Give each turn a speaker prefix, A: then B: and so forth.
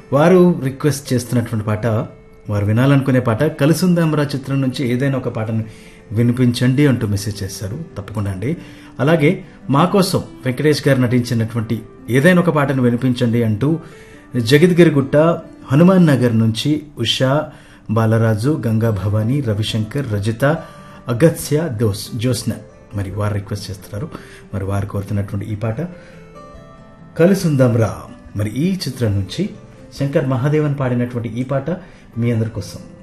A: వారు రిక్వెస్ట్ చేస్తున్నటువంటి పాట వారు వినాలనుకునే పాట కలుసుందాంరా చిత్రం నుంచి ఏదైనా ఒక పాటను వినిపించండి అంటూ మెసేజ్ చేశారు తప్పకుండా అండి అలాగే మా కోసం వెంకటేష్ గారు నటించినటువంటి ఏదైనా ఒక పాటను వినిపించండి అంటూ జగద్గిరిగుట్ట హనుమాన్ నగర్ నుంచి ఉషా బాలరాజు గంగా భవానీ రవిశంకర్ రజిత అగత్య దోస్ జ్యోత్స్న మరి వారు రిక్వెస్ట్ చేస్తున్నారు మరి వారు కోరుతున్నటువంటి ఈ పాట కలుసుందాంరా మరి ఈ చిత్రం నుంచి శంకర్ మహాదేవన్ పాడినటువంటి ఈ పాట మీ అందరి కోసం